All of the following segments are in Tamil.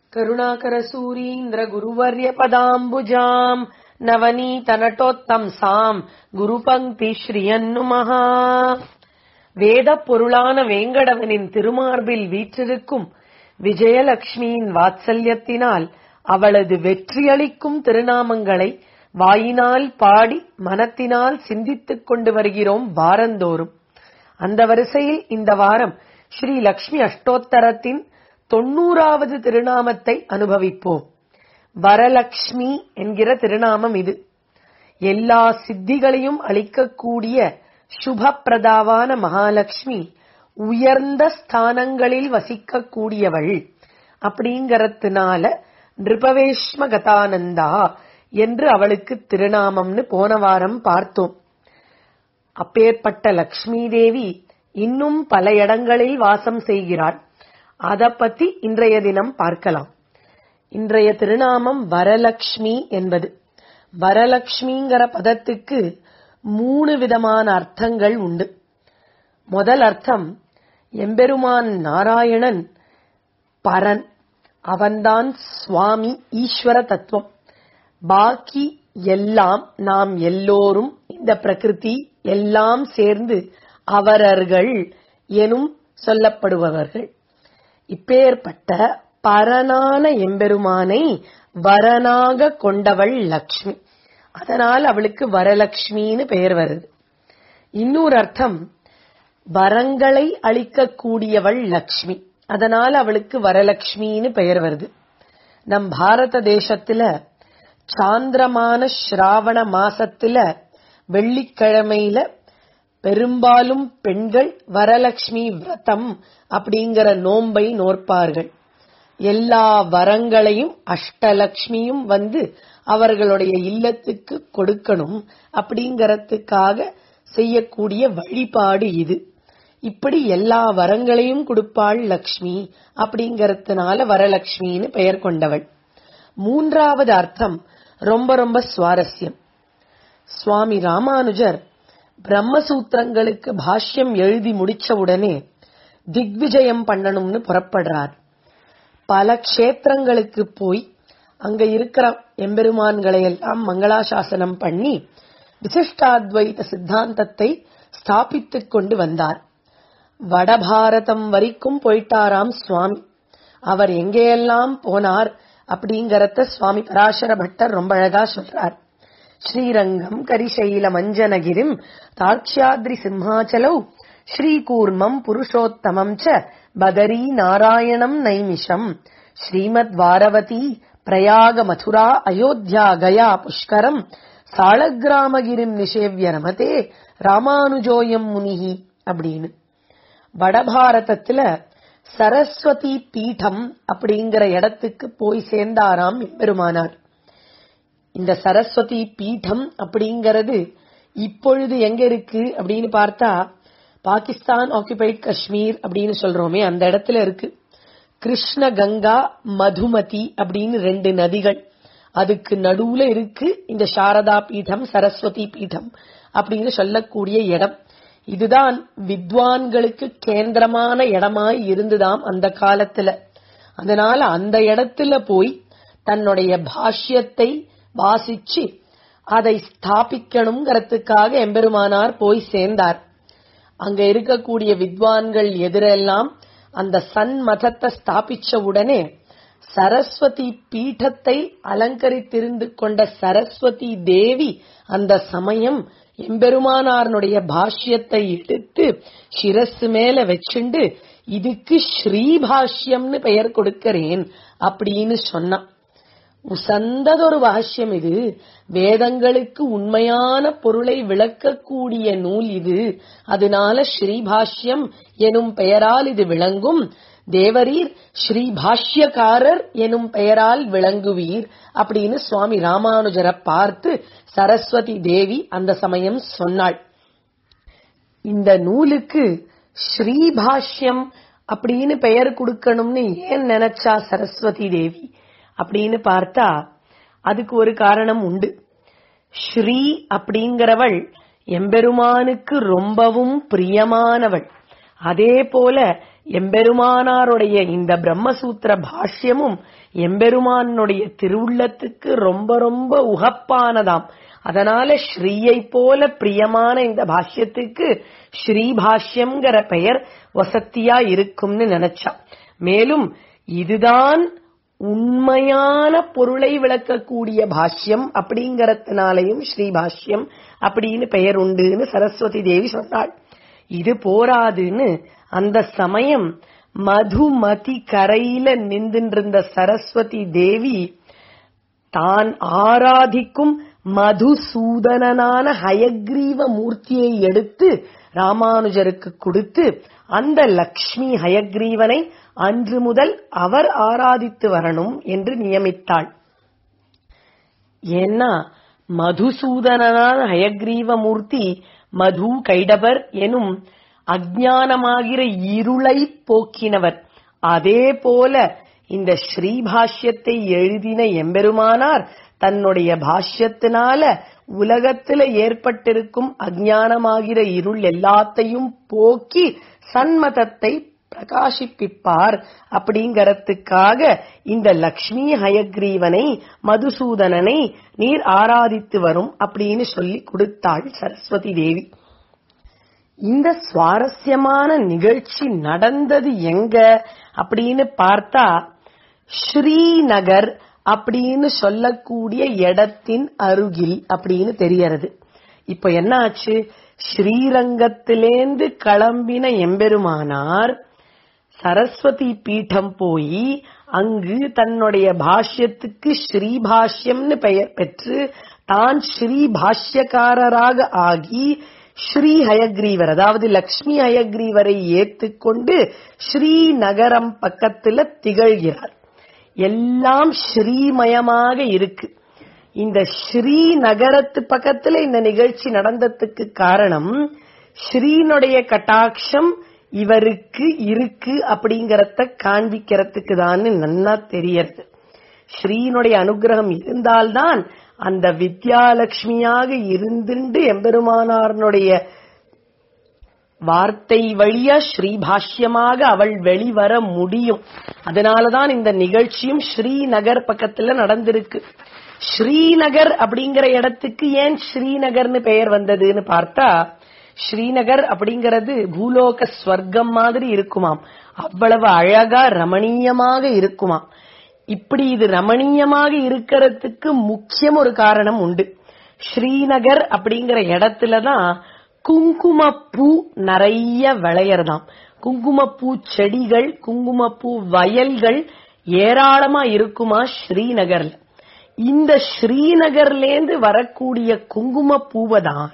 करुणाकरसूरीन्द्रगुरुवर्यपदाम्बुजाम् நவநீதநட்டோத்தம்சாம் குருபங்கி ஸ்ரீயன்னுமஹா வேதப் பொருளான வேங்கடவனின் திருமார்பில் வீற்றிருக்கும் விஜயலட்சுமியின் வாத்சல்யத்தினால் அவளது வெற்றியளிக்கும் திருநாமங்களை வாயினால் பாடி மனத்தினால் சிந்தித்துக் கொண்டு வருகிறோம் வாரந்தோறும் அந்த வரிசையில் இந்த வாரம் ஸ்ரீ லக்ஷ்மி அஷ்டோத்தரத்தின் தொண்ணூறாவது திருநாமத்தை அனுபவிப்போம் வரலக்ஷ்மி என்கிற திருநாமம் இது எல்லா சித்திகளையும் அளிக்கக்கூடிய சுபப்பிரதாவான மகாலட்சுமி உயர்ந்த ஸ்தானங்களில் வசிக்கக்கூடியவள் அப்படிங்கறதுனால நிருபவேஷ்ம கதானந்தா என்று அவளுக்கு திருநாமம்னு போன வாரம் பார்த்தோம் அப்பேற்பட்ட லக்ஷ்மி தேவி இன்னும் பல இடங்களில் வாசம் செய்கிறாள் அத பத்தி இன்றைய தினம் பார்க்கலாம் இன்றைய திருநாமம் வரலக்ஷ்மி என்பது வரலக்ஷ்மிங்கிற பதத்துக்கு மூணு விதமான அர்த்தங்கள் உண்டு முதல் அர்த்தம் எம்பெருமான் நாராயணன் பரன் அவன்தான் சுவாமி ஈஸ்வர தத்துவம் பாக்கி எல்லாம் நாம் எல்லோரும் இந்த பிரகிருதி எல்லாம் சேர்ந்து அவரர்கள் எனும் சொல்லப்படுபவர்கள் இப்பேற்பட்ட பரனான எம்பெருமானை வரனாக கொண்டவள் லக்ஷ்மி அதனால் அவளுக்கு வரலக்ஷ்மின்னு பெயர் வருது இன்னொரு அர்த்தம் வரங்களை அளிக்கக்கூடியவள் லக்ஷ்மி அதனால் அவளுக்கு வரலக்ஷ்மின்னு பெயர் வருது நம் பாரத தேசத்துல சாந்திரமான ஸ்ராவண மாசத்துல வெள்ளிக்கிழமையில பெரும்பாலும் பெண்கள் வரலட்சுமி விரதம் அப்படிங்கிற நோன்பை நோற்பார்கள் எல்லா வரங்களையும் அஷ்டலக்ஷ்மியும் வந்து அவர்களுடைய இல்லத்துக்கு கொடுக்கணும் அப்படிங்கறதுக்காக செய்யக்கூடிய வழிபாடு இது இப்படி எல்லா வரங்களையும் கொடுப்பாள் லக்ஷ்மி அப்படிங்கறதுனால வரலட்சுமின்னு பெயர் கொண்டவள் மூன்றாவது அர்த்தம் ரொம்ப ரொம்ப சுவாரஸ்யம் சுவாமி ராமானுஜர் பிரம்மசூத்திரங்களுக்கு பாஷ்யம் எழுதி முடிச்ச உடனே திக்விஜயம் பண்ணணும்னு புறப்படுறார் பல க்ஷேத்திரங்களுக்கு போய் அங்க இருக்கிற எம்பெருமான்களை எல்லாம் மங்களாசாசனம் பண்ணி விசிஷ்டாத்வைத சித்தாந்தத்தை ஸ்தாபித்துக் கொண்டு வந்தார் வடபாரதம் வரைக்கும் போயிட்டாராம் சுவாமி அவர் எங்கேயெல்லாம் போனார் அப்படிங்கறத சுவாமி பராசர பட்டர் ரொம்ப அழகா சொல்றார் ஸ்ரீரங்கம் கரிசைல மஞ்சனகிரிம் தாட்சியாத்ரி சிம்ஹாச்சலௌ ஸ்ரீகூர்மம் புருஷோத்தமம் ச பதரி நாராயணம் நைமிஷம் ஸ்ரீமத் வாரவதி பிரயாக மதுரா அயோத்தியா கயா புஷ்கரம் சாளகிராமகிரிம் நிஷேவிய ரமதே ராமானுஜோயம் முனிஹி அப்படின்னு வடபாரதத்துல சரஸ்வதி பீடம் அப்படிங்கிற இடத்துக்கு போய் சேர்ந்தாராம் பெருமானார் இந்த சரஸ்வதி பீடம் அப்படிங்கறது இப்பொழுது எங்க இருக்கு அப்படின்னு பார்த்தா பாகிஸ்தான் ஆக்குபைட் காஷ்மீர் அப்படின்னு சொல்றோமே அந்த இடத்துல இருக்கு கிருஷ்ண கங்கா மதுமதி அப்படின்னு ரெண்டு நதிகள் அதுக்கு நடுவுல இருக்கு இந்த சாரதா பீடம் சரஸ்வதி பீடம் அப்படின்னு சொல்லக்கூடிய இடம் இதுதான் வித்வான்களுக்கு கேந்திரமான இடமாய் இருந்துதாம் அந்த காலத்துல அதனால அந்த இடத்துல போய் தன்னுடைய பாஷ்யத்தை வாசிச்சு அதை ஸ்தாபிக்கணுங்கிறதுக்காக எம்பெருமானார் போய் சேர்ந்தார் அங்க இருக்கக்கூடிய வித்வான்கள் எதிரெல்லாம் அந்த சன் மதத்தை ஸ்தாபிச்ச உடனே சரஸ்வதி பீഠத்தை அலங்கரித்திருந்து கொண்ட சரஸ்வதி தேவி அந்த சமயம் எம்பெருமானாரனுடைய பாஷ்யத்தை எடுத்து சிரசு மேல வச்சுண்டு இதுக்கு ஸ்ரீபாஷ்யம்னு பெயர் கொடுக்கிறேன் அப்படின்னு சொன்னான் உசந்ததொரு பாஷ்யம் இது வேதங்களுக்கு உண்மையான பொருளை விளக்கக்கூடிய நூல் இது அதனால ஸ்ரீபாஷ்யம் எனும் பெயரால் இது விளங்கும் தேவரீர் ஸ்ரீ பாஷ்யக்காரர் எனும் பெயரால் விளங்குவீர் அப்படின்னு சுவாமி ராமானுஜரை பார்த்து சரஸ்வதி தேவி அந்த சமயம் சொன்னாள் இந்த நூலுக்கு ஸ்ரீபாஷ்யம் அப்படின்னு பெயர் கொடுக்கணும்னு ஏன் நினைச்சா சரஸ்வதி தேவி அப்படின்னு பார்த்தா அதுக்கு ஒரு காரணம் உண்டு ஸ்ரீ அப்படிங்கிறவள் எம்பெருமானுக்கு ரொம்பவும் பிரியமானவள் அதே போல எம்பெருமானாருடைய இந்த பிரம்மசூத்திர பாஷ்யமும் எம்பெருமானுடைய திருவுள்ளத்துக்கு ரொம்ப ரொம்ப உகப்பானதாம் அதனால ஸ்ரீயை போல பிரியமான இந்த பாஷ்யத்துக்கு ஸ்ரீ பாஷ்யம்ங்கிற பெயர் வசத்தியா இருக்கும்னு நினைச்சா மேலும் இதுதான் உண்மையான பொருளை விளக்கக்கூடிய பாஷ்யம் அப்படிங்கறதுனாலையும் ஸ்ரீ பாஷ்யம் அப்படின்னு பெயர் உண்டுன்னு சரஸ்வதி தேவி சொன்னாள் இது போராதுன்னு அந்த சமயம் மதுமதி கரையில நின்றுருந்த சரஸ்வதி தேவி தான் ஆராதிக்கும் மதுசூதனனான ஹயக்ரீவ மூர்த்தியை எடுத்து ராமானுஜருக்கு கொடுத்து அந்த லக்ஷ்மி ஹயக்ரீவனை அன்று முதல் அவர் ஆராதித்து வரணும் என்று நியமித்தாள் ஏன்னா மதுசூதனனான ஹயக்ரீவ மூர்த்தி மது கைடபர் எனும் அஜானமாகிற இருளை போக்கினவர் அதே போல இந்த ஸ்ரீபாஷ்யத்தை எழுதின எம்பெருமானார் தன்னுடைய பாஷ்யத்தினால உலகத்துல ஏற்பட்டிருக்கும் அஜானமாகிற இருள் எல்லாத்தையும் போக்கி சன்மதத்தை பிரகாசிப்பிப்பார் அப்படிங்கறதுக்காக இந்த லக்ஷ்மி ஹயக்ரீவனை மதுசூதனனை நீர் ஆராதித்து வரும் அப்படின்னு சொல்லி கொடுத்தாள் சரஸ்வதி தேவி இந்த சுவாரஸ்யமான நிகழ்ச்சி நடந்தது எங்க அப்படின்னு பார்த்தா ஸ்ரீநகர் அப்படின்னு சொல்லக்கூடிய இடத்தின் அருகில் அப்படின்னு தெரியறது இப்ப என்ன ஆச்சு ஸ்ரீரங்கத்திலேந்து கிளம்பின எம்பெருமானார் சரஸ்வதி பீடம் போய் அங்கு தன்னுடைய பாஷ்யத்துக்கு ஸ்ரீபாஷ்யம்னு பெயர் பெற்று தான் ஸ்ரீ பாஷ்யக்காரராக ஆகி ஸ்ரீ ஹயக்ரீவர் அதாவது லக்ஷ்மி ஹயக்ரீவரை ஏத்துக்கொண்டு ஸ்ரீநகரம் பக்கத்துல திகழ்கிறார் எல்லாம் ஸ்ரீமயமாக இருக்கு இந்த ஸ்ரீ நகரத்து பக்கத்துல இந்த நிகழ்ச்சி நடந்ததுக்கு காரணம் ஸ்ரீனுடைய கட்டாட்சம் இவருக்கு இருக்கு அப்படிங்கறத காண்பிக்கிறதுக்கு தான் நன்னா தெரியறது ஸ்ரீனுடைய அனுகிரகம் இருந்தால்தான் அந்த வித்யாலட்சுமியாக இருந்துண்டு எம்பெருமானாரனுடைய வார்த்தை வழியா ஸ்ரீபாஷ்யமாக அவள் வெளிவர முடியும் அதனாலதான் இந்த நிகழ்ச்சியும் ஸ்ரீநகர் பக்கத்துல நடந்திருக்கு ஸ்ரீநகர் அப்படிங்கிற இடத்துக்கு ஏன் ஸ்ரீநகர்னு பெயர் வந்ததுன்னு பார்த்தா ஸ்ரீநகர் அப்படிங்கிறது பூலோக ஸ்வர்க்கம் மாதிரி இருக்குமாம் அவ்வளவு அழகா ரமணீயமாக இருக்குமாம் இப்படி இது ரமணீயமாக இருக்கிறதுக்கு முக்கியம் ஒரு காரணம் உண்டு ஸ்ரீநகர் அப்படிங்கிற இடத்துலதான் குங்குமப்பூ நிறைய விளையறதாம் குங்குமப்பூ செடிகள் குங்குமப்பூ வயல்கள் ஏராளமா இருக்குமா ஸ்ரீநகர்ல இந்த ஸ்ரீநகர்லேந்து வரக்கூடிய குங்குமப்பூவை தான்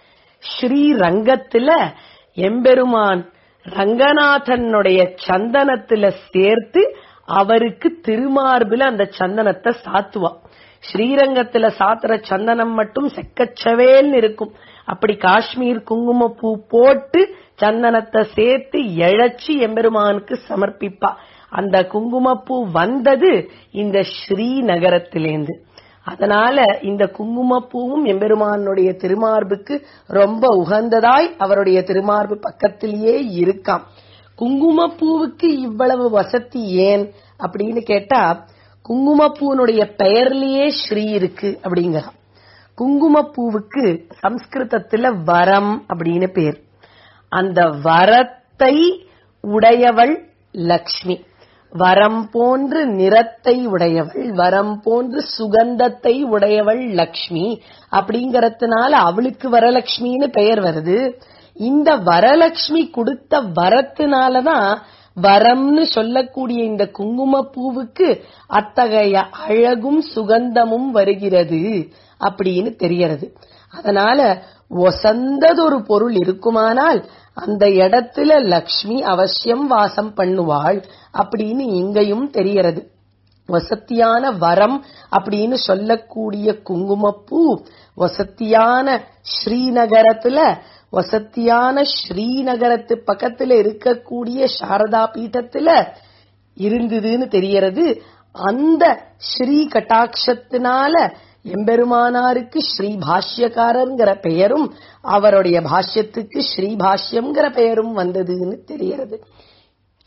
ஸ்ரீரங்கத்துல எம்பெருமான் ரங்கநாதனுடைய சந்தனத்துல சேர்த்து அவருக்கு திருமார்பில அந்த சந்தனத்தை சாத்துவா ஸ்ரீரங்கத்துல சாத்துற சந்தனம் மட்டும் செக்கச்சவேல்னு இருக்கும் அப்படி காஷ்மீர் குங்குமப்பூ போட்டு சந்தனத்தை சேர்த்து எழச்சி எம்பெருமானுக்கு சமர்ப்பிப்பா அந்த குங்குமப்பூ வந்தது இந்த ஸ்ரீநகரத்திலேந்து அதனால இந்த குங்குமப்பூவும் எம்பெருமானுடைய திருமார்புக்கு ரொம்ப உகந்ததாய் அவருடைய திருமார்பு பக்கத்திலேயே இருக்காம் குங்குமப்பூவுக்கு இவ்வளவு வசதி ஏன் அப்படின்னு கேட்டா குங்குமப்பூனுடைய பெயர்லயே ஸ்ரீ இருக்கு அப்படிங்கிறான் குங்குமப்பூவுக்கு சம்ஸ்கிருதத்துல வரம் அப்படின்னு பேர் அந்த வரத்தை உடையவள் லக்ஷ்மி வரம் போன்று நிறத்தை உடையவள் வரம் போன்று சுகந்தத்தை உடையவள் லக்ஷ்மி அப்படிங்கறதுனால அவளுக்கு வரலட்சுமின்னு பெயர் வருது இந்த வரலட்சுமி கொடுத்த வரத்தினாலதான் வரம்னு சொல்லக்கூடிய இந்த குங்கும பூவுக்கு அத்தகைய அழகும் சுகந்தமும் வருகிறது அப்படின்னு தெரியறது அதனால ஒசந்ததொரு பொருள் இருக்குமானால் அந்த இடத்துல லக்ஷ்மி அவசியம் வாசம் பண்ணுவாள் அப்படின்னு இங்கேயும் தெரியறது வசத்தியான வரம் அப்படின்னு சொல்லக்கூடிய குங்குமப்பூ வசத்தியான ஸ்ரீநகரத்துல வசத்தியான ஸ்ரீநகரத்து பக்கத்துல இருக்கக்கூடிய சாரதா பீட்டத்துல இருந்ததுன்னு தெரியறது அந்த ஸ்ரீ கட்டாட்சத்தினால எம்பெருமானாருக்கு ஸ்ரீ பாஷ்யக்காரங்கிற பெயரும் அவருடைய பாஷ்யத்துக்கு ஸ்ரீ பாஷ்யம்ங்கிற பெயரும் வந்ததுன்னு தெரியறது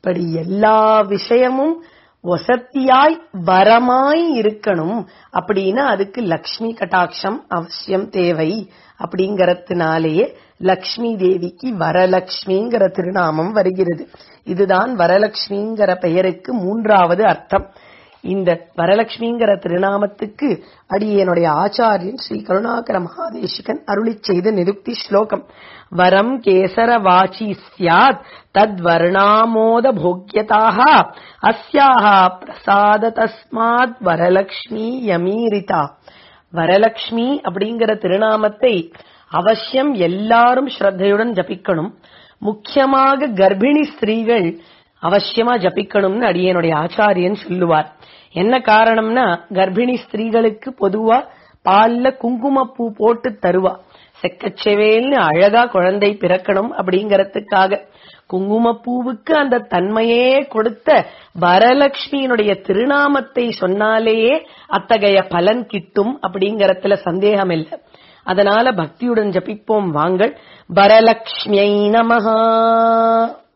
இப்படி எல்லா விஷயமும் வசத்தியாய் வரமாய் இருக்கணும் அப்படின்னா அதுக்கு லக்ஷ்மி கட்டாட்சம் அவசியம் தேவை அப்படிங்கறதுனாலேயே லக்ஷ்மி தேவிக்கு வரலக்ஷ்மிங்கிற திருநாமம் வருகிறது இதுதான் வரலக்ஷ்மிங்கிற பெயருக்கு மூன்றாவது அர்த்தம் இந்த வரலட்சுமிங்கிற திருநாமத்துக்கு அடியனுடைய ஆச்சாரியன் ஸ்ரீ கருணாகர மகாதேசிகன் அருளி செய்த நிருக்தி ஸ்லோகம் வரம் கேசர வாச்சி சியாத் தத் வர்ணாமோத போக்யதாக அஸ்யாக பிரசாத தஸ்மாத் வரலக்ஷ்மி யமீரிதா வரலக்ஷ்மி அப்படிங்கிற திருநாமத்தை அவசியம் எல்லாரும் ஸ்ரத்தையுடன் ஜபிக்கணும் முக்கியமாக கர்ப்பிணி ஸ்திரீகள் அவசியமா ஜபிக்கணும்னு அடியனுடைய ஆச்சாரியன் சொல்லுவார் என்ன காரணம்னா கர்ப்பிணி ஸ்திரீகளுக்கு பொதுவா பால்ல குங்குமப்பூ போட்டு தருவா செக்கச்செவேல்னு அழகா குழந்தை பிறக்கணும் அப்படிங்கறதுக்காக குங்குமப்பூவுக்கு அந்த தன்மையே கொடுத்த வரலட்சுமியினுடைய திருநாமத்தை சொன்னாலேயே அத்தகைய பலன் கிட்டும் அப்படிங்கறதுல சந்தேகம் இல்லை அதனால பக்தியுடன் ஜபிப்போம் வாங்கள் வரலட்சுமியை நமஹா